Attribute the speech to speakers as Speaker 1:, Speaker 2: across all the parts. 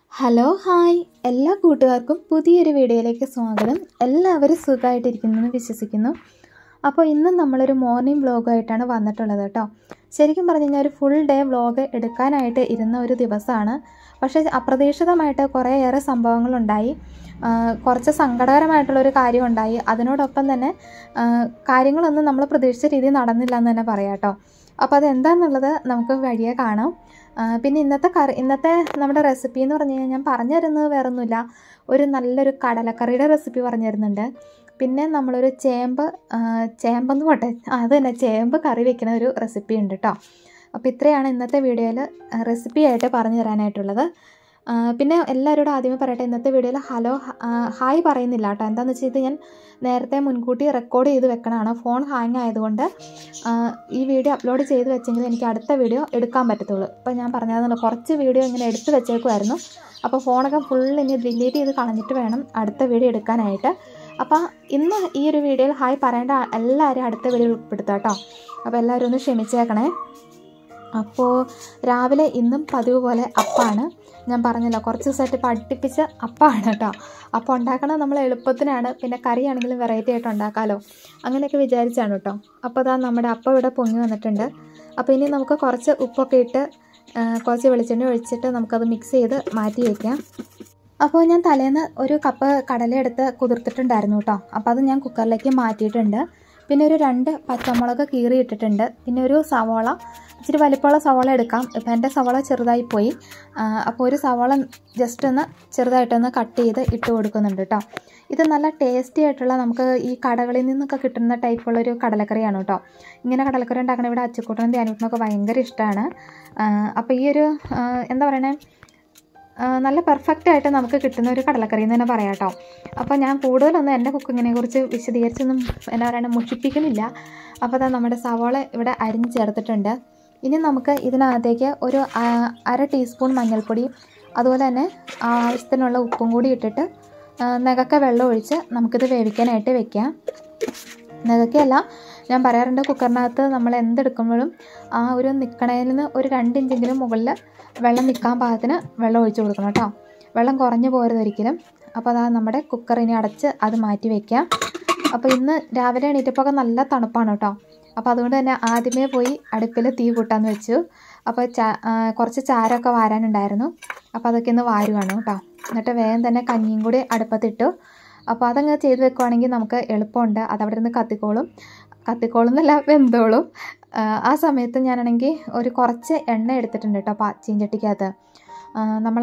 Speaker 1: hello hi എല്ലാ കൂട്ടുകാർക്കും പുതിയൊരു വീഡിയോയിലേക്ക് സ്വാഗതം എല്ലാവരും സുഖമായിട്ടിരിക്കുന്നെന്ന് വിശ്വസിക്കുന്നു അപ്പോൾ ഇന്ന് നമ്മളൊരു മോർണിംഗ് വ്ളോഗായിട്ടാണ് വന്നിട്ടുള്ളത് കേട്ടോ ശരിക്കും പറഞ്ഞു കഴിഞ്ഞാൽ ഒരു ഫുൾ ഡേ വ്ളോഗ് എടുക്കാനായിട്ട് ഇരുന്ന ഒരു ദിവസമാണ് പക്ഷേ അപ്രതീക്ഷിതമായിട്ട് കുറേയേറെ സംഭവങ്ങളുണ്ടായി ആ, കുറച്ച് സങ്കടകരമായിട്ടുള്ളൊരു കാര്യം ഉണ്ടായി അതിനോടൊപ്പം തന്നെ ആ, കാര്യങ്ങളൊന്നും നമ്മൾ പ്രതീക്ഷിച്ച രീതിയിൽ നടന്നില്ല എന്ന് തന്നെ പറയാം കേട്ടോ അപ്പോൾ അതെന്താണെന്നുള്ളത് നമുക്ക് വഴിയെ കാണാം ആ, പിന്നെ ഇന്നത്തെ കറി ഇന്നത്തെ നമ്മുടെ റെസിപ്പി എന്ന് പറഞ്ഞു കഴിഞ്ഞാൽ ഞാൻ പറഞ്ഞു തരുന്നത് വേറൊന്നുമില്ല ഒരു നല്ലൊരു കടലക്കറിയുടെ റെസിപ്പി പറഞ്ഞു തരുന്നുണ്ട് പിന്നെ നമ്മളൊരു ചേമ്പ് ആ, ചേമ്പെന്ന് പോട്ടെ ആ, അത് തന്നെ ചേമ്പ് കറി വെക്കുന്ന ഒരു റെസിപ്പി ഉണ്ട് കേട്ടോ അപ്പോൾ ഇത്രയാണ് ഇന്നത്തെ വീഡിയോയിൽ റെസിപ്പി ആയിട്ട് പറഞ്ഞു തരാനായിട്ടുള്ളത് ആ, പിന്നെ എല്ലാവരോടും ആദ്യമേ പറയട്ടെ ഇന്നത്തെ വീഡിയോയിൽ ഹലോ ഹായ് പറയുന്നില്ല കേട്ടോ എന്താണെന്ന് വെച്ചാൽ ഇത് ഞാൻ നേരത്തെ മുൻകൂട്ടി റെക്കോർഡ് ചെയ്ത് വെക്കണതാണ് ഫോൺ ഹാങ് ആയതുകൊണ്ട് ആ, ഈ വീഡിയോ അപ്ലോഡ് ചെയ്ത് വെച്ചെങ്കിൽ എനിക്ക് അടുത്ത വീഡിയോ എടുക്കാൻ പറ്റത്തുള്ളൂ അപ്പോൾ ഞാൻ പറഞ്ഞതെന്നുള്ള കുറച്ച് വീഡിയോ ഇങ്ങനെ എടുത്ത് വെച്ചേക്കുമായിരുന്നു അപ്പോൾ ഫോണൊക്കെ ഫുൾ ഇനി ഡിലീറ്റ് ചെയ്ത് കളഞ്ഞിട്ട് വേണം അടുത്ത വീഡിയോ എടുക്കാനായിട്ട് അപ്പോൾ ഇന്ന് ഈ ഒരു വീഡിയോയിൽ ഹായ് പറയേണ്ട എല്ലാവരും അടുത്ത വീഡിയോ ഉൾപ്പെടുത്താം കേട്ടോ അപ്പോൾ എല്ലാവരും ഒന്ന് ക്ഷമിച്ചേക്കണേ അപ്പോൾ രാവിലെ ഇന്നും പതിവ് പോലെ അപ്പാണ് ഞാൻ പറഞ്ഞല്ലോ കുറച്ച് ദിവസമായിട്ട് ഇപ്പോൾ അടുപ്പിച്ച് അപ്പാണ് കേട്ടോ അപ്പോൾ ഉണ്ടാക്കണത് നമ്മൾ എളുപ്പത്തിനാണ് പിന്നെ കറിയാണെങ്കിലും വെറൈറ്റി ആയിട്ട് ഉണ്ടാക്കാമല്ലോ അങ്ങനെയൊക്കെ വിചാരിച്ചാണ് കേട്ടോ അപ്പോൾ അതാ നമ്മുടെ അപ്പം ഇവിടെ പൊങ്ങി വന്നിട്ടുണ്ട് അപ്പോൾ ഇനി നമുക്ക് കുറച്ച് ഉപ്പൊക്കെ ഇട്ട് ആ, കുറച്ച് വെളിച്ചെണ്ണ ഒഴിച്ചിട്ട് നമുക്കത് മിക്സ് ചെയ്ത് മാറ്റി വയ്ക്കാം അപ്പോൾ ഞാൻ തലേന്ന് ഒരു കപ്പ് കടല എടുത്ത് കുതിർത്തിട്ടുണ്ടായിരുന്നു കേട്ടോ അപ്പോൾ അത് ഞാൻ കുക്കറിലേക്ക് മാറ്റിയിട്ടുണ്ട് പിന്നെ ഒരു രണ്ട് പച്ചമുളക് കീറി ഇട്ടിട്ടുണ്ട് പിന്നെ ഒരു സവോള ഇച്ചിരി വലിപ്പമുള്ള സവോള എടുക്കാം ഇപ്പം എൻ്റെ സവോള ചെറുതായി പോയി ആ, അപ്പോൾ ഒരു സവോള ജസ്റ്റ് ഒന്ന് ചെറുതായിട്ടൊന്ന് കട്ട് ചെയ്ത് ഇട്ട് കൊടുക്കുന്നുണ്ട് കേട്ടോ ഇത് നല്ല ടേസ്റ്റി ആയിട്ടുള്ള നമുക്ക് ഈ കടകളിൽ നിന്നൊക്കെ കിട്ടുന്ന ടൈപ്പുള്ള ഒരു കടലക്കറിയാണ് കേട്ടോ ഇങ്ങനെ കടലക്കറി ഉണ്ടാക്കണ ഇവിടെ അച്ചുക്കൂട്ടനും ധ്യാനൂട്ടനൊക്കെ ഭയങ്കര ഇഷ്ടമാണ് അപ്പോൾ ഈ ഒരു ആ, എന്താ പറയണേ ആ, നല്ല പെർഫെക്റ്റ് ആയിട്ട് നമുക്ക് കിട്ടുന്ന ഒരു കടലക്കറി എന്ന് തന്നെ പറയാം കേട്ടോ അപ്പോൾ ഞാൻ കൂടുതലൊന്നും എൻ്റെ കുക്കിങ്ങിനെ കുറിച്ച് വിശദീകരിച്ചൊന്നും എന്താ പറയുക മുഷിപ്പിക്കുന്നില്ല അപ്പോൾ അതാ നമ്മുടെ സവാള ഇവിടെ അരിഞ്ഞ് ചേർത്തിട്ടുണ്ട് ഇനി നമുക്ക് ഇതിനകത്തേക്ക് ഒരു ആ, അര ടീസ്പൂൺ മഞ്ഞൾപ്പൊടി അതുപോലെ തന്നെ ആവശ്യത്തിനുള്ള ഉപ്പും കൂടി ഇട്ടിട്ട് ആ, നികക്ക വെള്ളം ഒഴിച്ച് നമുക്കിത് വേവിക്കാനായിട്ട് വെക്കാം നികക്കയല്ല ഞാൻ പറയാറുണ്ട് കുക്കറിനകത്ത് നമ്മൾ എന്തെടുക്കുമ്പോഴും ആ ഒരു നിൽക്കണതിൽ നിന്ന് ഒരു രണ്ട് ഇഞ്ചെങ്കിലും മുകളിൽ വെള്ളം നിൽക്കാൻ പാകത്തിന് വെള്ളം ഒഴിച്ച് കൊടുക്കണം കേട്ടോ വെള്ളം കുറഞ്ഞു പോരുത് ഒരിക്കലും അപ്പോൾ അതാ നമ്മുടെ കുക്കറിനെ അടച്ച് അത് മാറ്റി വയ്ക്കാം അപ്പോൾ ഇന്ന് രാവിലെ എണീറ്റപ്പോൾ നല്ല തണുപ്പാണ് കേട്ടോ അപ്പോൾ അതുകൊണ്ട് തന്നെ ആദ്യമേ പോയി അടുപ്പിൽ തീ കൂട്ടാന്ന് വെച്ചു അപ്പോൾ ചാ ആ, കുറച്ച് ചാരമൊക്കെ വാരാനുണ്ടായിരുന്നു അപ്പോൾ അതൊക്കെ ഒന്ന് വാരുവാണ് കേട്ടോ എന്നിട്ട് വേഗം തന്നെ കഞ്ഞിയും കൂടി അടുപ്പത്തിട്ടു അപ്പോൾ അതങ്ങ് ചെയ്ത് വെക്കുവാണെങ്കിൽ നമുക്ക് എളുപ്പമുണ്ട് അതവിടെ നിന്ന് കത്തിക്കോളും കത്തിക്കോളും എന്നല്ല വെന്തോളും ആ, ആ സമയത്ത് ഞാനാണെങ്കിൽ ഒരു കുറച്ച് എണ്ണ എടുത്തിട്ടുണ്ട് കേട്ടോ പാ ചീഞ്ചട്ടിക്കകത്ത് നമ്മൾ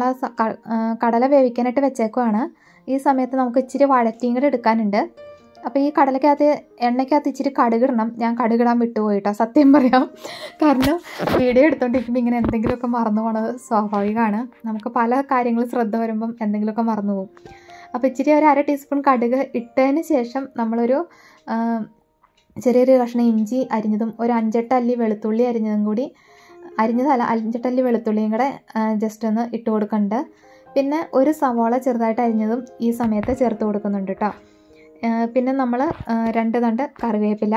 Speaker 1: കടല വേവിക്കാനായിട്ട് വെച്ചേക്കുവാണ് ഈ സമയത്ത് നമുക്ക് ഇച്ചിരി വഴറ്റിയും കൂടെ എടുക്കാനുണ്ട് അപ്പോൾ ഈ കടലക്കകത്ത് എണ്ണയ്ക്കകത്ത് ഇച്ചിരി കടുകിടണം ഞാൻ കടുകിടാൻ വിട്ടുപോയി കേട്ടോ സത്യം പറയാം കാരണം വീഡിയോ എടുത്തോണ്ടിരിക്കുമ്പോൾ ഇങ്ങനെ എന്തെങ്കിലുമൊക്കെ മറന്നു പോണത് സ്വാഭാവികമാണ് നമുക്ക് പല കാര്യങ്ങളും ശ്രദ്ധ വരുമ്പം എന്തെങ്കിലുമൊക്കെ മറന്നു പോകും അപ്പോൾ ഇച്ചിരി ഒരു അര ടീസ്പൂൺ കടുക് ഇട്ടതിന് ശേഷം നമ്മളൊരു ആ, ചെറിയൊരു കഷ്ണം ഇഞ്ചി അരിഞ്ഞതും ഒരു അഞ്ചെട്ട് അല്ലി വെളുത്തുള്ളി അരിഞ്ഞതും കൂടി അരിഞ്ഞതല്ല അഞ്ചെട്ടല്ലി വെളുത്തുള്ളിയും കൂടെ ജസ്റ്റ് ഒന്ന് ഇട്ട് കൊടുക്കുന്നുണ്ട് പിന്നെ ഒരു സവാള ചെറുതായിട്ട് അരിഞ്ഞതും ഈ സമയത്ത് ചേർത്ത് കൊടുക്കുന്നുണ്ട് കേട്ടോ പിന്നെ നമ്മൾ രണ്ട് തണ്ട് കറിവേപ്പില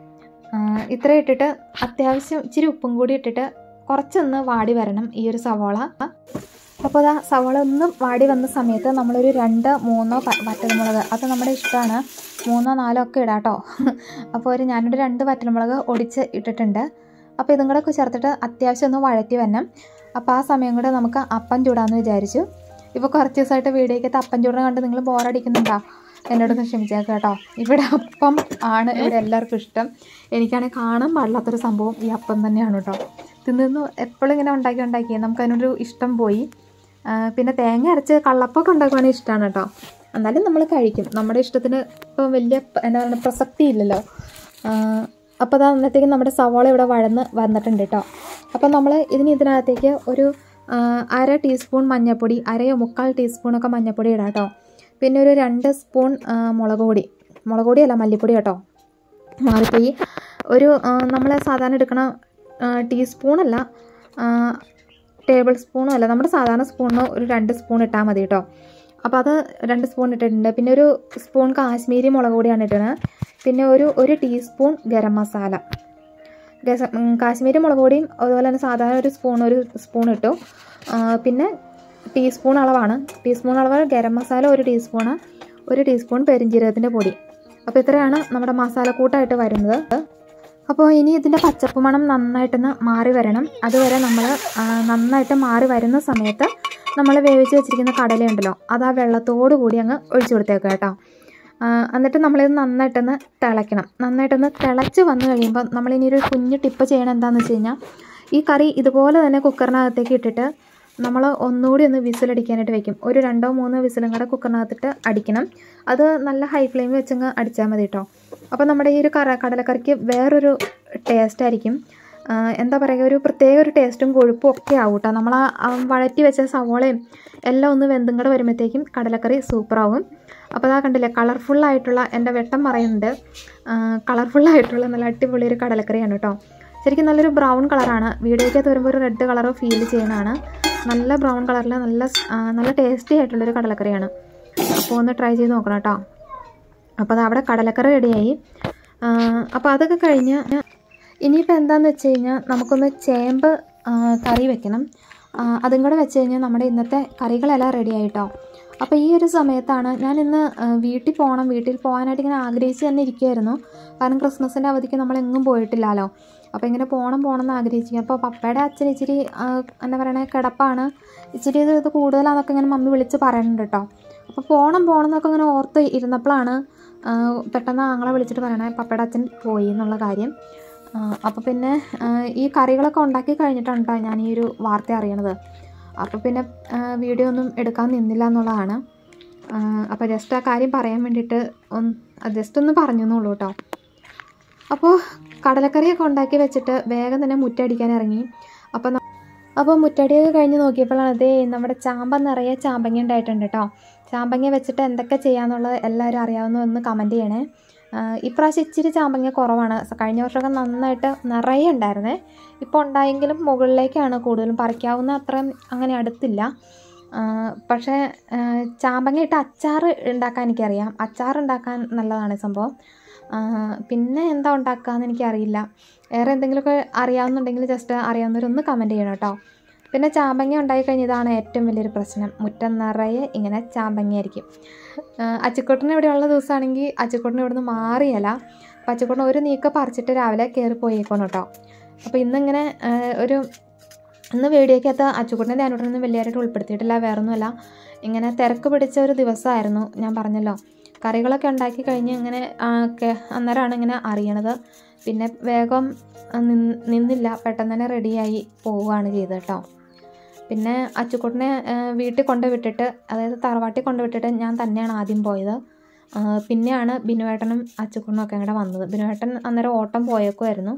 Speaker 1: ആ, ഇത്ര ഇട്ടിട്ട് അത്യാവശ്യം ഇച്ചിരി ഉപ്പും കൂടി ഇട്ടിട്ട് കുറച്ചൊന്ന് വാടി വരണം ഈ ഒരു സവാള അപ്പോൾ അതാ സവാള ഒന്ന് വാടി വന്ന സമയത്ത് നമ്മളൊരു രണ്ട് മൂന്നോ പ- വറ്റൽമുളക് അത് നമ്മുടെ ഇഷ്ടമാണ് മൂന്നോ നാലോ ഒക്കെ ഇടാം കേട്ടോ അപ്പോൾ ഒരു ഞാനൊരു രണ്ട് വറ്റൽമുളക് ഒടിച്ച് ഇട്ടിട്ടുണ്ട് അപ്പോൾ ഇതും കൂടെ ചേർത്തിട്ട് അത്യാവശ്യം ഒന്ന് വഴറ്റി വരണം അപ്പോൾ ആ സമയം കൂടെ നമുക്ക് അപ്പം ചൂടാമെന്ന് വിചാരിച്ചു ഇപ്പോൾ കുറച്ച് ദിവസമായിട്ട് വീഡിയോക്കകത്ത് അപ്പം ചൂടനെ കണ്ട് നിങ്ങൾ ബോറടിക്കുന്നുണ്ടോ എന്നോടൊന്ന് ക്ഷമിച്ചേക്കാം കേട്ടോ ഇവിടെ അപ്പം ആണ് ഇവിടെ എല്ലാവർക്കും ഇഷ്ടം എനിക്കാണെങ്കിൽ കാണാൻ പാടില്ലാത്തൊരു സംഭവം ഈ അപ്പം തന്നെയാണ് കേട്ടോ തിന്നു എപ്പോഴും ഇങ്ങനെ ഉണ്ടാക്കി ഉണ്ടാക്കി നമുക്കതിനൊരു ഇഷ്ടം പോയി ആ, പിന്നെ തേങ്ങ അരച്ച് കള്ളപ്പൊക്കെ ഉണ്ടാക്കുവാണെങ്കിൽ ഇഷ്ടമാണ് കേട്ടോ എന്നാലും നമ്മൾ കഴിക്കും നമ്മുടെ ഇഷ്ടത്തിന് ഇപ്പം വലിയ പ- എന്താ പറയുക പ്രസക്തി ഇല്ലല്ലോ അപ്പോൾ അതാ അന്നത്തേക്ക് നമ്മുടെ സവാള ഇവിടെ വഴന്ന് വന്നിട്ടുണ്ട് കേട്ടോ അപ്പോൾ നമ്മൾ ഇതിന് ഇതിനകത്തേക്ക് ഒരു ആ, അര ടീസ്പൂൺ മഞ്ഞൾപ്പൊടി അരയോ മുക്കാൽ ടീസ്പൂണൊക്കെ മഞ്ഞൾപ്പൊടി ഇടാം കേട്ടോ പിന്നെ ഒരു രണ്ട് സ്പൂൺ ആ, മുളക് പൊടി മുളക് പൊടിയല്ല മല്ലിപ്പൊടി കേട്ടോ മാറിപ്പോയി ഒരു നമ്മൾ സാധാരണ എടുക്കണ ടീസ്പൂണല്ല ടേബിൾ സ്പൂണും അല്ല നമ്മുടെ സാധാരണ സ്പൂണിന് ഒരു രണ്ട് സ്പൂൺ ഇട്ടാൽ മതി കേട്ടോ അപ്പോൾ അത് രണ്ട് സ്പൂൺ ഇട്ടിട്ടുണ്ട് പിന്നെ ഒരു സ്പൂൺ കാശ്മീരി മുളക് പൊടിയാണ് ഇട്ടത് പിന്നെ ഒരു ഒരു ടീസ്പൂൺ ഗരം മസാല ഗസ ഉം, കാശ്മീരി മുളക് പൊടിയും അതുപോലെ തന്നെ സാധാരണ ഒരു സ്പൂൺ ഒരു സ്പൂൺ ഇട്ടു ആ, പിന്നെ ടീസ്പൂൺ അളവാണ് ടീസ്പൂൺ അളവ് ഗരം മസാല ഒരു ടീസ്പൂണ് ഒരു ടീസ്പൂൺ പെരിഞ്ജീരകത്തിൻ്റെ പൊടി അപ്പോൾ ഇത്രയാണ് നമ്മുടെ മസാലക്കൂട്ടായിട്ട് വരുന്നത് അപ്പോൾ ഇനി ഇതിൻ്റെ പച്ചപ്പ് മണം നന്നായിട്ടൊന്ന് മാറി വരണം അതുവരെ നമ്മൾ നന്നായിട്ട് മാറി വരുന്ന സമയത്ത് നമ്മൾ വേവിച്ച് വെച്ചിരിക്കുന്ന കടലയുണ്ടല്ലോ അത് ആ വെള്ളത്തോടു കൂടി അങ്ങ് ഒഴിച്ചു കൊടുത്തേക്കുക കേട്ടോ ആ, എന്നിട്ട് നമ്മളിത് നന്നായിട്ടൊന്ന് തിളയ്ക്കണം നന്നായിട്ടൊന്ന് തിളച്ച് വന്നു കഴിയുമ്പോൾ നമ്മളിനി ഒരു കുഞ്ഞു ടിപ്പ് ചെയ്യണം എന്താണെന്ന് വെച്ച് കഴിഞ്ഞാൽ ഈ കറി ഇതുപോലെ തന്നെ കുക്കറിനകത്തേക്ക് ഇട്ടിട്ട് നമ്മൾ ഒന്നുകൂടി ഒന്ന് വിസിലടിക്കാനായിട്ട് വെക്കും ഒരു രണ്ടോ മൂന്നോ വിസിലും കൂടെ കുക്കറിനകത്തിട്ട് അടിക്കണം അത് നല്ല ഹൈ ഫ്ലെയിമിൽ വെച്ചങ്ങ് അടിച്ചാൽ മതി കേട്ടോ അപ്പോൾ നമ്മുടെ ഈ ഒരു കറ കടലക്കറിക്ക് വേറൊരു ടേസ്റ്റ് ആയിരിക്കും ആ, എന്താ പറയുക ഒരു പ്രത്യേക ഒരു ടേസ്റ്റും കൊഴുപ്പും ഒക്കെ ആവും കേട്ടോ നമ്മൾ ആ വഴറ്റി വെച്ച സവോളയും എല്ലാം ഒന്ന് വെന്തും കൂടെ വരുമ്പോഴത്തേക്കും കടലക്കറി സൂപ്പറാവും അപ്പോൾ അതാ കണ്ടില്ലേ കളർഫുള്ളായിട്ടുള്ള എൻ്റെ വെട്ടം പറയുന്നുണ്ട് കളർഫുള്ളായിട്ടുള്ള നല്ല അടിപൊളി ഒരു കടലക്കറിയാണ് കേട്ടോ ശരിക്കും നല്ലൊരു ബ്രൗൺ കളറാണ് വീഡിയോയ്ക്കകത്ത് വരുമ്പോൾ ഒരു റെഡ് കളറോ ഫീൽ ചെയ്യുന്നതാണ് നല്ല ബ്രൗൺ കളറിൽ നല്ല സ്- ആ, നല്ല ടേസ്റ്റി ആയിട്ടുള്ളൊരു കടലക്കറിയാണ് അപ്പോൾ ഒന്ന് ട്രൈ ചെയ്ത് നോക്കണം കേട്ടോ അപ്പോൾ അത് അവിടെ കടലക്കറി റെഡിയായി അപ്പോൾ അതൊക്കെ കഴിഞ്ഞ് ഇനിയിപ്പോൾ എന്താണെന്ന് വെച്ച് കഴിഞ്ഞാൽ നമുക്കൊന്ന് ചേമ്പ് ആ, കറി വെക്കണം ആ, അതും കൂടെ വെച്ച് കഴിഞ്ഞാൽ നമ്മുടെ ഇന്നത്തെ കറികളെല്ലാം റെഡി ആയിട്ടോ അപ്പോൾ ഈ ഒരു സമയത്താണ് ഞാൻ ഇന്ന് ആ, വീട്ടിൽ പോകണം വീട്ടിൽ പോകാനായിട്ട് ഇങ്ങനെ ആഗ്രഹിച്ച് തന്നെ ഇരിക്കുമായിരുന്നു കാരണം ക്രിസ്മസിൻ്റെ അവധിക്ക് നമ്മൾ എങ്ങും പോയിട്ടില്ലല്ലോ അപ്പോൾ ഇങ്ങനെ പോകണം പോകണം എന്ന് ആഗ്രഹിച്ചു അപ്പോൾ പപ്പയുടെ അച്ഛൻ ഇച്ചിരി ആ, എന്താ പറയണേ കിടപ്പാണ് ഇച്ചിരി ഇത് ഇത് കൂടുതലാണെന്നൊക്കെ ഇങ്ങനെ മമ്മി വിളിച്ച് പറയുന്നുണ്ട് കേട്ടോ അപ്പോൾ പോകണം പോകണം എന്നൊക്കെ ഇങ്ങനെ ഓർത്ത് ഇരുന്നപ്പോഴാണ് ആ, പെട്ടെന്ന് ആങ്ങളെ വിളിച്ചിട്ട് പറയണേ പപ്പയുടെ അച്ഛൻ പോയി എന്നുള്ള കാര്യം അപ്പോൾ പിന്നെ ആ, ഈ കറികളൊക്കെ ഉണ്ടാക്കി കഴിഞ്ഞിട്ടാണ് കേട്ടോ ഞാൻ ഈ ഒരു വാർത്ത അറിയണത് അപ്പോൾ പിന്നെ ആ, വീഡിയോ ഒന്നും എടുക്കാൻ നിന്നില്ല എന്നുള്ളതാണ് അപ്പോൾ ജസ്റ്റ് ആ കാര്യം പറയാൻ വേണ്ടിയിട്ട് ഒന്ന് ജസ്റ്റ് ഒന്ന് പറഞ്ഞു എന്നുള്ളൂ കേട്ടോ അപ്പോൾ കടലക്കറിയൊക്കെ ഉണ്ടാക്കി വെച്ചിട്ട് വേഗം തന്നെ മുറ്റടിക്കാൻ ഇറങ്ങി അപ്പോൾ ന- അപ്പോൾ മുറ്റടിയൊക്കെ കഴിഞ്ഞ് നോക്കിയപ്പോഴാണ് അതേ നമ്മുടെ ചാമ്പ നിറയെ ചാമ്പങ്ങ ഉണ്ടായിട്ടുണ്ട് കേട്ടോ ചാമ്പങ്ങ വെച്ചിട്ട് എന്തൊക്കെ ചെയ്യാന്നുള്ളത് എല്ലാവരും അറിയാവുന്ന ഒന്ന് കമൻറ്റ് ചെയ്യണേ ആ, ഇപ്രാവശ്യം ഇച്ചിരി ചാമ്പങ്ങ കുറവാണ് സ- കഴിഞ്ഞ വർഷമൊക്കെ നന്നായിട്ട് നിറയെ ഉണ്ടായിരുന്നേ ഇപ്പോൾ ഉണ്ടായെങ്കിലും മുകളിലേക്കാണ് കൂടുതലും പറിക്കാവുന്ന അത്രയും അങ്ങനെ അടുത്തില്ല ആ, പക്ഷേ ആ, ചാമ്പങ്ങ ഇട്ട് അച്ചാർ ഉണ്ടാക്കാൻ എനിക്കറിയാം അച്ചാർ ഉണ്ടാക്കാൻ നല്ലതാണ് ഈ സംഭവം ആ, പിന്നെ എന്താ ഉണ്ടാക്കുകയെന്ന് എനിക്കറിയില്ല വേറെ എന്തെങ്കിലുമൊക്കെ അറിയാവുന്നുണ്ടെങ്കിൽ ജസ്റ്റ് അറിയാവുന്നവരൊന്ന് കമൻറ്റ് ചെയ്യണം കേട്ടോ പിന്നെ ചാമ്പങ്ങ ഉണ്ടായി കഴിഞ്ഞാൽ ഇതാണ് ഏറ്റവും വലിയൊരു പ്രശ്നം മുറ്റം നിറയെ ഇങ്ങനെ ചാമ്പങ്ങയായിരിക്കും അച്ചിക്കോട്ടിന് ഇവിടെയുള്ള ദിവസമാണെങ്കിൽ അച്ചിക്കോട്ടിന് ഇവിടുന്ന് മാറിയല്ല അപ്പോൾ അച്ചിക്കോട്ടിന് ഒരു നീക്ക പറിച്ചിട്ട് രാവിലെ കയറി പോയേക്കണം കേട്ടോ അപ്പോൾ ഇന്നിങ്ങനെ ആ, ഒരു ഇന്ന് വീഡിയോക്കകത്ത് അച്ചുക്കുട്ടിനെ ധ്യാനോട്ടൊന്നും വലിയതായിട്ട് ഉൾപ്പെടുത്തിയിട്ടില്ല വേറൊന്നുമല്ല ഇങ്ങനെ തിരക്ക് പിടിച്ച ഒരു ദിവസമായിരുന്നു ഞാൻ പറഞ്ഞല്ലോ കറികളൊക്കെ ഉണ്ടാക്കി കഴിഞ്ഞ് ഇങ്ങനെ ആ, ഒക്കെ അന്നേരമാണ് ഇങ്ങനെ അറിയണത് പിന്നെ വേഗം ആ, നിൻ- നിന്നില്ല പെട്ടെന്ന് തന്നെ റെഡിയായി പോവുകയാണ് ചെയ്തത് കേട്ടോ പിന്നെ അച്ചുക്കുട്ടിനെ ആ, വീട്ടിൽ കൊണ്ട് വിട്ടിട്ട് അതായത് തറവാട്ടിൽ കൊണ്ട് വിട്ടിട്ട് ഞാൻ തന്നെയാണ് ആദ്യം പോയത് ആ, പിന്നെയാണ് ബിനുവേട്ടനും അച്ചുക്കുട്ടനും ഒക്കെ കൂടെ വന്നത് ബിനുവേട്ടൻ അന്നേരം ഓട്ടം പോയേക്കുമായിരുന്നു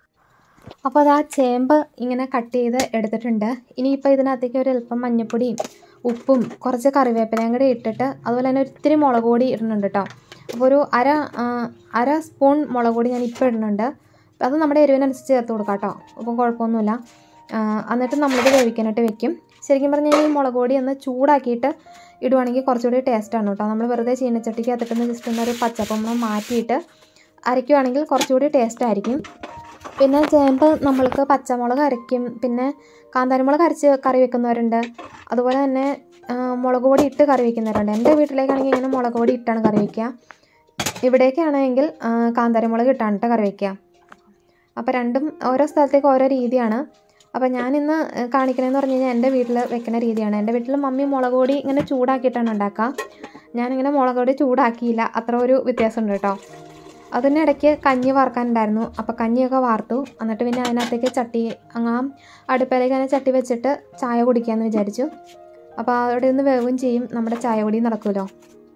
Speaker 1: അപ്പോൾ അത് ആ ചേമ്പ് ഇങ്ങനെ കട്ട് ചെയ്ത് എടുത്തിട്ടുണ്ട് ഇനിയിപ്പോൾ ഇതിനകത്തേക്ക് ഒരു അല്പം മഞ്ഞൾപ്പൊടിയും ഉപ്പും കുറച്ച് കറിവേപ്പിലയും കൂടി ഇട്ടിട്ട് അതുപോലെ തന്നെ ഒത്തിരി മുളക് പൊടി ഇടുന്നുണ്ട് കേട്ടോ അപ്പോൾ ഒരു അര ആ, അര സ്പൂൺ മുളക് പൊടി ഞാൻ ഇപ്പോൾ ഇടുന്നുണ്ട് അത് നമ്മുടെ എരിവിനനുസരിച്ച് ചേർത്ത് കൊടുക്കാം കേട്ടോ അപ്പം കുഴപ്പമൊന്നുമില്ല ആ, എന്നിട്ട് നമ്മളിത് വേവിക്കാനായിട്ട് വെക്കും ശരിക്കും പറഞ്ഞാൽ ഈ മുളക് പൊടി ഒന്ന് ചൂടാക്കിയിട്ട് ഇടുവാണെങ്കിൽ കുറച്ചുകൂടി ടേസ്റ്റാണ് കേട്ടോ നമ്മൾ വെറുതെ ചീനച്ചട്ടിക്ക് അകത്തിട്ട് ജസ്റ്റ് ഒന്നൊരു പച്ചപ്പം മാറ്റിയിട്ട് അരയ്ക്കുവാണെങ്കിൽ കുറച്ചുകൂടി ടേസ്റ്റ് ആയിരിക്കും പിന്നെ ചേമ്പ് നമ്മൾക്ക് പച്ചമുളക് അരയ്ക്കും പിന്നെ കാന്താരിമുളക് അരച്ച് കറി വെക്കുന്നവരുണ്ട് അതുപോലെ തന്നെ ആ, മുളക് പൊടി ഇട്ട് കറി വെക്കുന്നവരുണ്ട് എൻ്റെ വീട്ടിലേക്കാണെങ്കിൽ ഇങ്ങനെ മുളക് പൊടി ഇട്ടാണ് കറി വയ്ക്കുക ഇവിടേക്കാണെങ്കിൽ ആ, കാന്താരിമുളക് ഇട്ടാണ് കേട്ടോ കറി വയ്ക്കുക അപ്പോൾ രണ്ടും ഓരോ സ്ഥലത്തേക്ക് ഓരോ രീതിയാണ് അപ്പോൾ ഞാനിന്ന് കാണിക്കണമെന്ന് പറഞ്ഞു കഴിഞ്ഞാൽ എൻ്റെ വീട്ടിൽ വെക്കുന്ന രീതിയാണ് എൻ്റെ വീട്ടിൽ മമ്മി മുളക് പൊടി ഇങ്ങനെ ചൂടാക്കിയിട്ടാണ് ഉണ്ടാക്കുക ഞാനിങ്ങനെ മുളക് പൊടി ചൂടാക്കിയില്ല അത്ര ഒരു വ്യത്യാസമുണ്ട് കേട്ടോ അതിന് ഇടയ്ക്ക് കഞ്ഞി വറുക്കാനുണ്ടായിരുന്നു അപ്പോൾ കഞ്ഞിയൊക്കെ വാർത്തു എന്നിട്ട് പിന്നെ അതിനകത്തേക്ക് ചട്ടി അങ്ങ് ആ അടുപ്പിലേക്ക് തന്നെ ചട്ടി വെച്ചിട്ട് ചായ കുടിക്കാമെന്ന് വിചാരിച്ചു അപ്പോൾ അവിടെ നിന്ന് വേവും ചെയ്യും നമ്മുടെ ചായ കുടി നടക്കുമല്ലോ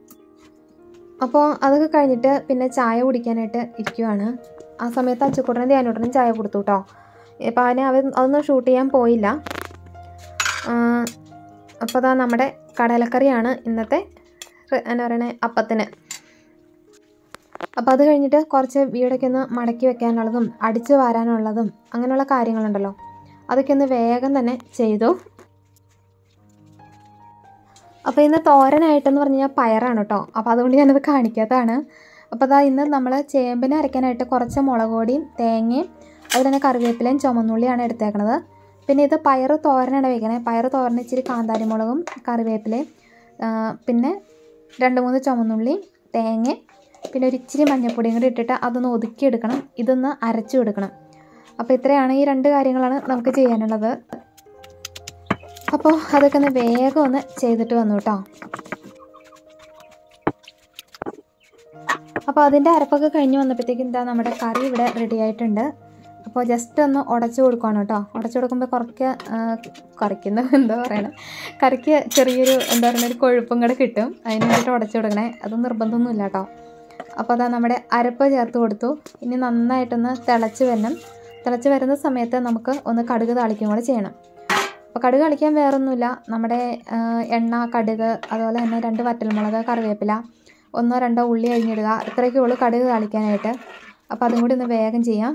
Speaker 1: അപ്പോൾ അതൊക്കെ കഴിഞ്ഞിട്ട് പിന്നെ ചായ കുടിക്കാനായിട്ട് ഇരിക്കുവാണ് ആ സമയത്ത് അച്ചുക്കുട്ടനും ധ്യാനൂട്ടനും ചായ കൊടുത്തു കേട്ടോ ഇപ്പോൾ അവനെ അവൻ അതൊന്നും ഷൂട്ട് ചെയ്യാൻ പോയില്ല അപ്പോൾ അതാ നമ്മുടെ കടലക്കറിയാണ് ഇന്നത്തെ റെ- എന്താ പറയണേ അപ്പത്തിന് അപ്പോൾ അത് കഴിഞ്ഞിട്ട് കുറച്ച് വീടൊക്കെ ഒന്ന് മടക്കി വെക്കാനുള്ളതും അടിച്ച് വാരാനുള്ളതും അങ്ങനെയുള്ള കാര്യങ്ങളുണ്ടല്ലോ അതൊക്കെ ഒന്ന് വേഗം തന്നെ ചെയ്തു അപ്പോൾ ഇന്ന് തോരനായിട്ടെന്ന് പറഞ്ഞു കഴിഞ്ഞാൽ പയറാണ് കേട്ടോ അപ്പോൾ അതുകൊണ്ട് ഞാനത് കാണിക്കാത്തതാണ് അപ്പോൾ അതാ ഇന്ന് നമ്മൾ ചേമ്പിനെ അരയ്ക്കാനായിട്ട് കുറച്ച് മുളക് പൊടിയും തേങ്ങയും അതുപോലെ തന്നെ കറിവേപ്പിലയും ചുമന്നുള്ളിയാണ് എടുത്തേക്കണത് പിന്നെ ഇത് പയറ് തോരനാണ് വയ്ക്കണേ പയറ് തോരൻ ഇച്ചിരി കാന്താരിമുളകും കറിവേപ്പിലയും ആ, പിന്നെ രണ്ട് മൂന്ന് ചുമന്നുള്ളി തേങ്ങ പിന്നെ ഒരു ഇച്ചിരി മഞ്ഞൾപ്പൊടിയും കൂടി ഇട്ടിട്ട് അതൊന്ന് ഒതുക്കിയെടുക്കണം ഇതൊന്ന് അരച്ചു എടുക്കണം അപ്പോൾ ഇത്രയാണ് ഈ രണ്ട് കാര്യങ്ങളാണ് നമുക്ക് ചെയ്യാനുള്ളത് അപ്പോൾ അതൊക്കെ ഒന്ന് വേഗം ഒന്ന് ചെയ്തിട്ട് വന്നു കേട്ടോ അപ്പോൾ അതിൻ്റെ അരപ്പൊക്കെ കഴിഞ്ഞ് വന്നപ്പോഴത്തേക്കും എന്താ നമ്മുടെ കറി ഇവിടെ റെഡി ആയിട്ടുണ്ട് അപ്പോൾ ജസ്റ്റ് ഒന്ന് ഉടച്ചു കൊടുക്കുകയാണ് കേട്ടോ ഉടച്ചു കൊടുക്കുമ്പോൾ കുറയ്ക്ക് കുറയ്ക്കുന്ന എന്താ പറയണത് കറിക്ക് ചെറിയൊരു എന്താ പറയുക ഒരു കൊഴുപ്പും കൂടെ കിട്ടും അതിന് വേണ്ടിയിട്ട് ഉടച്ചു കൊടുക്കണേ അത് നിർബന്ധമൊന്നുമില്ല കേട്ടോ അപ്പോൾ അതാ നമ്മുടെ അരപ്പ് ചേർത്ത് കൊടുത്തു ഇനി നന്നായിട്ടൊന്ന് തിളച്ച് വരണം തിളച്ച് വരുന്ന സമയത്ത് നമുക്ക് ഒന്ന് കടുക് താളിക്കും കൂടെ ചെയ്യണം അപ്പോൾ കടുക് കളിക്കാൻ വേറൊന്നുമില്ല നമ്മുടെ ആ, എണ്ണ കടുക് അതുപോലെ തന്നെ രണ്ട് വറ്റൽമുളക് കറിവേപ്പില ഒന്നോ രണ്ടോ ഉള്ളി അരിഞ്ഞിടുക ഇത്രയൊക്കെ ഉള്ളൂ കടുക് താളിക്കാനായിട്ട് അപ്പോൾ അതും കൂടി ഒന്ന് വേഗം ചെയ്യാം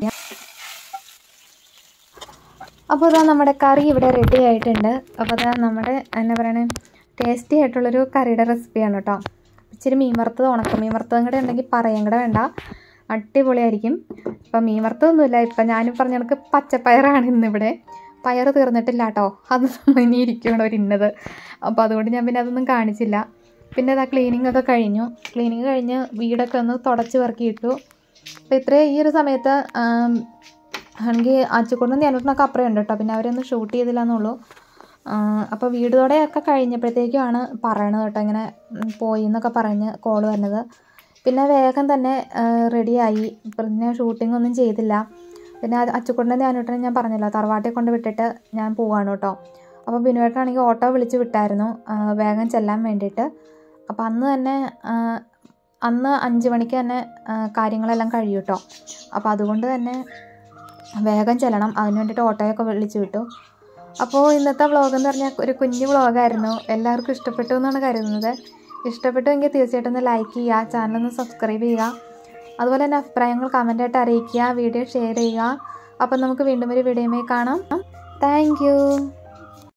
Speaker 1: അപ്പോൾ ഇതാ നമ്മുടെ കറി ഇവിടെ റെഡി ആയിട്ടുണ്ട് അപ്പോൾ അതാ നമ്മുടെ എന്താ പറയണേ ടേസ്റ്റി ആയിട്ടുള്ളൊരു കറിയുടെ റെസിപ്പിയാണ് കേട്ടോ ഇച്ചിരി മീൻ വറുത്തത് ഉണക്ക മീൻ വറുത്തതും കൂടെ ഉണ്ടെങ്കിൽ പറയാൻ കൂടെ വേണ്ട അടിപൊളിയായിരിക്കും ഇപ്പം മീൻ വറുത്തതൊന്നുമില്ല ഇപ്പം ഞാനും പറഞ്ഞ കണക്ക് പച്ചപ്പയറാണ് ഇന്നിവിടെ പയർ തീർന്നിട്ടില്ല കേട്ടോ അത് ഇനി ഇരിക്കുകയാണ് ഒരു ഇന്നത് അപ്പോൾ അതുകൊണ്ട് ഞാൻ പിന്നെ അതൊന്നും കാണിച്ചില്ല പിന്നെ അതാ ക്ലീനിങ് ഒക്കെ കഴിഞ്ഞു ക്ലീനിങ് കഴിഞ്ഞ് വീടൊക്കെ ഒന്ന് തുടച്ച് പെറുക്കിയിട്ടു അപ്പോൾ ഇത്രയും ഈ ഒരു സമയത്ത് ആം, ആണെങ്കിൽ അച്ചുകൊണ്ടും ഞാനൂട്ടിനൊക്കെ അപ്പുറം ഉണ്ട് കേട്ടോ പിന്നെ അവരൊന്നും ഷൂട്ട് ചെയ്തില്ല എന്നുള്ളൂ അപ്പോൾ വീട് തുടയൊക്കെ കഴിഞ്ഞപ്പോഴത്തേക്കുമാണ് പറയണത് കേട്ടോ ഇങ്ങനെ ഉം, പോയി എന്നൊക്കെ പറഞ്ഞ് കോൾ വരുന്നത് പിന്നെ വേഗം തന്നെ റെഡിയായി പിന്നെ ഷൂട്ടിംഗ് ഒന്നും ചെയ്തില്ല പിന്നെ അച്ചുകൊണ്ടും ഞാനൂട്ടിനെ ഞാൻ പറഞ്ഞല്ലോ തറവാട്ടിൽ കൊണ്ട് വിട്ടിട്ട് ഞാൻ പോവാണ് കേട്ടോ അപ്പോൾ ബിനുവേട്ടനാണെങ്കിൽ ഓട്ടോ വിളിച്ച് വിട്ടായിരുന്നു ആ, വേഗം ചെല്ലാൻ വേണ്ടിയിട്ട് അപ്പോൾ അന്ന് തന്നെ ആ, അന്ന് അഞ്ച് മണിക്ക് തന്നെ ആ, കാര്യങ്ങളെല്ലാം കഴിയും കേട്ടോ അപ്പോൾ അതുകൊണ്ട് തന്നെ വേഗം ചെല്ലണം അതിന് വേണ്ടിയിട്ട് ഓട്ടോയൊക്കെ വിളിച്ചു വിട്ടു അപ്പോൾ ഇന്നത്തെ വ്ളോഗ് എന്ന് പറഞ്ഞാൽ ഒരു കുഞ്ഞു വ്ളോഗായിരുന്നു എല്ലാവർക്കും ഇഷ്ടപ്പെട്ടു എന്നാണ് കരുതുന്നത് ഇഷ്ടപ്പെട്ടുവെങ്കിൽ തീർച്ചയായിട്ടും ഒന്ന് ലൈക്ക് ചെയ്യുക ചാനൽ ഒന്ന് സബ്സ്ക്രൈബ് ചെയ്യുക അതുപോലെ തന്നെ അഭിപ്രായങ്ങൾ കമൻ്റായിട്ട് അറിയിക്കുക വീഡിയോ ഷെയർ ചെയ്യുക അപ്പം നമുക്ക് വീണ്ടും ഒരു വീഡിയോയുമായി കാണാം താങ്ക്